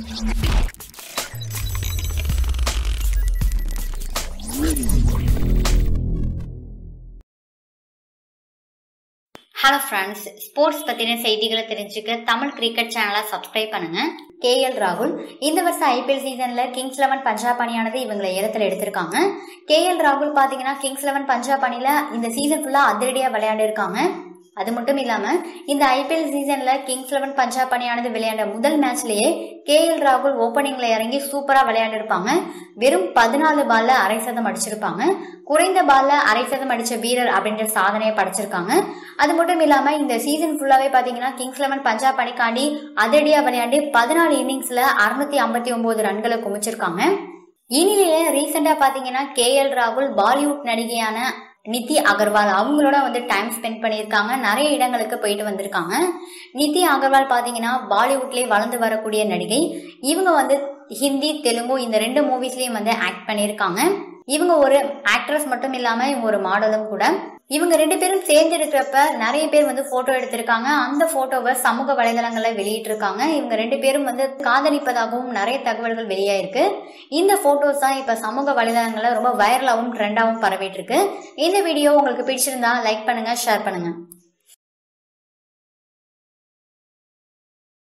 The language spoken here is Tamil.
ஹலோ ஃப்ரெண்ட்ஸ் ஸ்போர்ட்ஸ் பற்றின செய்திகளை தெரிஞ்சுக்க தமிழ் கிரிக்கெட் சேனலை சப்ஸ்கிரைப் பண்ணுங்க கேஎல் ராகுல் இந்த வருஷம் ஐபிஎல் சீசனில் கிங்ஸ் லெவன் பஞ்சாப் அணியானது இவங்களை ஏலத்தில் எடுத்திருக்காங்க கேஎல் ராகுல் பார்த்தீங்கன்னா கிங்ஸ் லெவன் பஞ்சாப் அணியில் இந்த சீசன் ஃபுல்லாக அதிரடியாக விளையாண்டு இருக்காங்க அது மட்டும் இல்லாமல் இந்த ஐபிஎல் சீசனில் கிங்ஸ் லெவன் பஞ்சாப் அணியானது விளையாண்ட முதல் மேட்ச்லேயே கேஎல் ராகுல் ஓப்பனிங்கில் இறங்கி சூப்பராக விளையாண்டிருப்பாங்க வெறும் பதினாலு பால்ல அரை சதம் அடிச்சிருப்பாங்க குறைந்த பால்ல அரை சதம் அடிச்ச வீரர் அப்படின்ற சாதனையை படைச்சிருக்காங்க அது மட்டும் இல்லாம இந்த சீசன் ஃபுல்லாவே பாத்தீங்கன்னா கிங்ஸ் லெவன் பஞ்சாப் அணிக்காண்டி அதிரடியா விளையாண்டு பதினாலு இன்னிங்ஸ்ல அறுநூத்தி ஐம்பத்தி ஒன்பது ரன்களை குமிச்சிருக்காங்க இனிலேயே ரீசெண்டா பாத்தீங்கன்னா கே எல் ராகுல் பாலிவுட் நடிகையான நிதி அகர்வால் அவங்களோட வந்து டைம் ஸ்பெண்ட் பண்ணியிருக்காங்க நிறைய இடங்களுக்கு போயிட்டு வந்திருக்காங்க நிதி அகர்வால் பார்த்தீங்கன்னா பாலிவுட்லேயே வளர்ந்து வரக்கூடிய நடிகை இவங்க வந்து ஹிந்தி தெலுங்கு இந்த ரெண்டு மூவிஸ்லேயும் வந்து ஆக்ட் பண்ணியிருக்காங்க இவங்க ஒரு ஆக்ட்ரஸ் மட்டும் இல்லாமல் இவங்க ஒரு மாடலும் கூட இவங்க ரெண்டு பேரும் சேர்ந்து இருக்கிறப்ப நிறைய பேர் வந்து போட்டோ எடுத்திருக்காங்க அந்த போட்டோவை சமூக வலைதளங்களில் வெளியிட்டிருக்காங்க இவங்க ரெண்டு பேரும் வந்து காதலிப்பதாகவும் நிறைய தகவல்கள் வெளியாயிருக்கு இந்த போட்டோஸ் தான் இப்போ சமூக வலைதளங்களில் ரொம்ப வைரலாகவும் ட்ரெண்டாகவும் பரவிட்டு இருக்கு இந்த வீடியோ உங்களுக்கு பிடிச்சிருந்தா லைக் பண்ணுங்க ஷேர் பண்ணுங்க